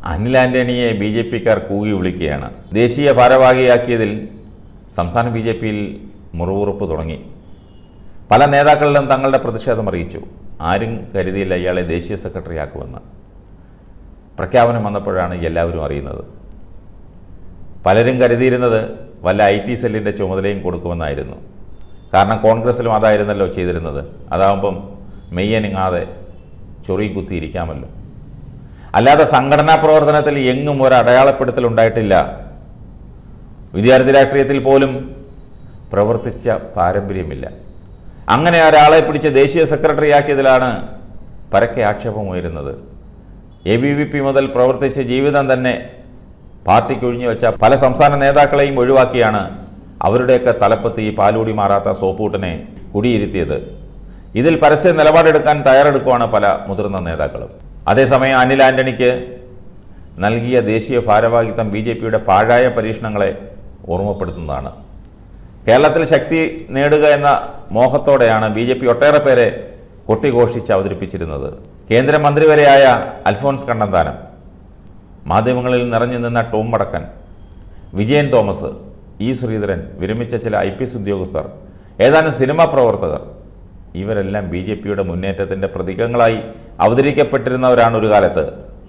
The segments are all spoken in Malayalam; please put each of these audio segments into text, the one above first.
അനിൽ ആന്റണിയെ ബി ജെ പിക്കാർ കൂകി വിളിക്കുകയാണ് ദേശീയ ഭാരവാഹിയാക്കിയതിൽ സംസ്ഥാന ബി ജെ പിയിൽ മുറിവുറുപ്പ് തുടങ്ങി പല നേതാക്കളിലും തങ്ങളുടെ പ്രതിഷേധം അറിയിച്ചു ആരും കരുതിയില്ല ഇയാളെ ദേശീയ സെക്രട്ടറി ആക്കുമെന്ന് പ്രഖ്യാപനം വന്നപ്പോഴാണ് എല്ലാവരും അറിയുന്നത് പലരും കരുതിയിരുന്നത് വല്ല ഐ ടി സെല്ലിൻ്റെ ചുമതലയും കൊടുക്കുമെന്നായിരുന്നു കാരണം കോൺഗ്രസ്സിലും അതായിരുന്നല്ലോ ചെയ്തിരുന്നത് അതാകുമ്പം മെയ്യനങ്ങാതെ ചൊറി കുത്തിയിരിക്കാമല്ലോ അല്ലാതെ സംഘടനാ പ്രവർത്തനത്തിൽ എങ്ങും ഒരു അടയാളപ്പെടുത്തൽ ഉണ്ടായിട്ടില്ല വിദ്യാർത്ഥി രാഷ്ട്രീയത്തിൽ പോലും പ്രവർത്തിച്ച പാരമ്പര്യമില്ല അങ്ങനെ ഒരാളെ പിടിച്ച് ദേശീയ സെക്രട്ടറി ആക്കിയതിലാണ് പരക്കെ ആക്ഷേപം ഉയരുന്നത് എ ബി വി പി മുതൽ പ്രവർത്തിച്ച ജീവിതം തന്നെ പാർട്ടിക്ക് ഒഴിഞ്ഞു വെച്ച പല സംസ്ഥാന നേതാക്കളെയും ഒഴിവാക്കിയാണ് അവരുടെയൊക്കെ തലപ്പത്ത് ഈ പാലൂടി മാറാത്ത സോപ്പൂട്ടിനെ കുടിയിരുത്തിയത് ഇതിൽ പരസ്യ നിലപാടെടുക്കാൻ തയ്യാറെടുക്കുവാണ് പല മുതിർന്ന നേതാക്കളും അതേസമയം അനിൽ ആന്റണിക്ക് നൽകിയ ദേശീയ ഭാരവാഹിത്വം ബി ജെ പിയുടെ പാഴായ പരീക്ഷണങ്ങളെ ഓർമ്മപ്പെടുത്തുന്നതാണ് കേരളത്തിൽ ശക്തി നേടുക എന്ന മോഹത്തോടെയാണ് ബി ജെ പി ഒട്ടേറെ പേരെ കൊട്ടിഘോഷിച്ച് അവതരിപ്പിച്ചിരുന്നത് കേന്ദ്രമന്ത്രി വരെയായ അൽഫോൺസ് കണ്ണന്താനം മാധ്യമങ്ങളിൽ നിറഞ്ഞു നിന്ന ടോം വടക്കൻ വിജയൻ തോമസ് ഇ ശ്രീധരൻ വിരമിച്ച ചില ഐ പി എസ് ഉദ്യോഗസ്ഥർ ഏതാനും സിനിമാ പ്രവർത്തകർ ഇവരെല്ലാം ബി ജെ പിയുടെ മുന്നേറ്റത്തിൻ്റെ പ്രതീകങ്ങളായി അവതരിക്കപ്പെട്ടിരുന്നവരാണ് ഒരു കാലത്ത്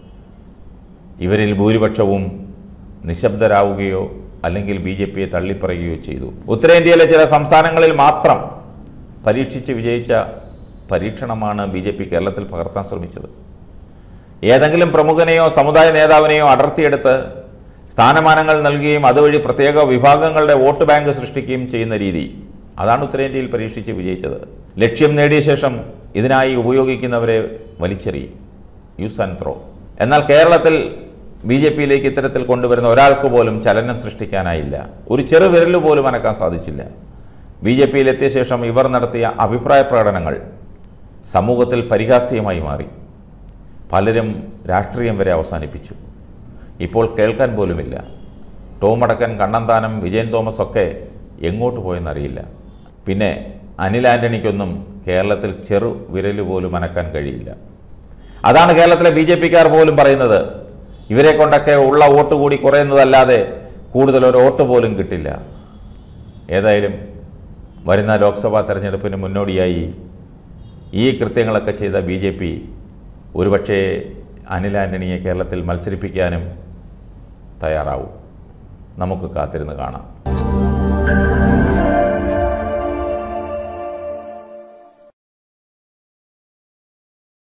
ഇവരിൽ ഭൂരിപക്ഷവും നിശബ്ദരാവുകയോ അല്ലെങ്കിൽ ബി ജെ പിയെ തള്ളിപ്പറയുകയോ ചെയ്തു ഉത്തരേന്ത്യയിലെ ചില സംസ്ഥാനങ്ങളിൽ മാത്രം പരീക്ഷിച്ച് വിജയിച്ച പരീക്ഷണമാണ് ബി ജെ പി കേരളത്തിൽ പകർത്താൻ ശ്രമിച്ചത് ഏതെങ്കിലും പ്രമുഖനെയോ സമുദായ നേതാവിനെയോ അടർത്തിയെടുത്ത് സ്ഥാനമാനങ്ങൾ നൽകുകയും അതുവഴി പ്രത്യേക വിഭാഗങ്ങളുടെ വോട്ട് ബാങ്ക് സൃഷ്ടിക്കുകയും ചെയ്യുന്ന രീതി അതാണ് ഉത്തരേന്ത്യയിൽ പരീക്ഷിച്ച് വിജയിച്ചത് ലക്ഷ്യം നേടിയ ശേഷം ഇതിനായി ഉപയോഗിക്കുന്നവരെ വലിച്ചെറിയും യൂസ് ആൻഡ് ത്രോ എന്നാൽ കേരളത്തിൽ ബി ജെ പിയിലേക്ക് ഇത്തരത്തിൽ കൊണ്ടുവരുന്ന ഒരാൾക്ക് പോലും ചലനം സൃഷ്ടിക്കാനായില്ല ഒരു ചെറു വിരൽ പോലും അനക്കാൻ സാധിച്ചില്ല ബി ജെ പിയിലെത്തിയ ശേഷം ഇവർ നടത്തിയ അഭിപ്രായ പ്രകടനങ്ങൾ സമൂഹത്തിൽ പരിഹാസ്യമായി മാറി പലരും രാഷ്ട്രീയം വരെ അവസാനിപ്പിച്ചു ഇപ്പോൾ കേൾക്കാൻ പോലുമില്ല ടോം അടക്കൻ കണ്ണന്താനം വിജയൻ തോമസ് ഒക്കെ എങ്ങോട്ട് പോയെന്നറിയില്ല പിന്നെ അനിൽ ആൻ്റണിക്കൊന്നും കേരളത്തിൽ ചെറു വിരൽ പോലും അനക്കാൻ കഴിയില്ല അതാണ് കേരളത്തിലെ ബി ജെ പിക്കാർ പോലും പറയുന്നത് ഇവരെ കൊണ്ടൊക്കെ ഉള്ള വോട്ട് കൂടി കുറയുന്നതല്ലാതെ കൂടുതൽ ഒരു വോട്ട് പോലും കിട്ടില്ല ഏതായാലും വരുന്ന ലോക്സഭാ തെരഞ്ഞെടുപ്പിന് മുന്നോടിയായി ഈ കൃത്യങ്ങളൊക്കെ ചെയ്ത ബി ജെ പി ഒരുപക്ഷേ അനിൽ ആൻ്റണിയെ കേരളത്തിൽ മത്സരിപ്പിക്കാനും തയ്യാറാവും നമുക്ക് കാത്തിരുന്ന് കാണാം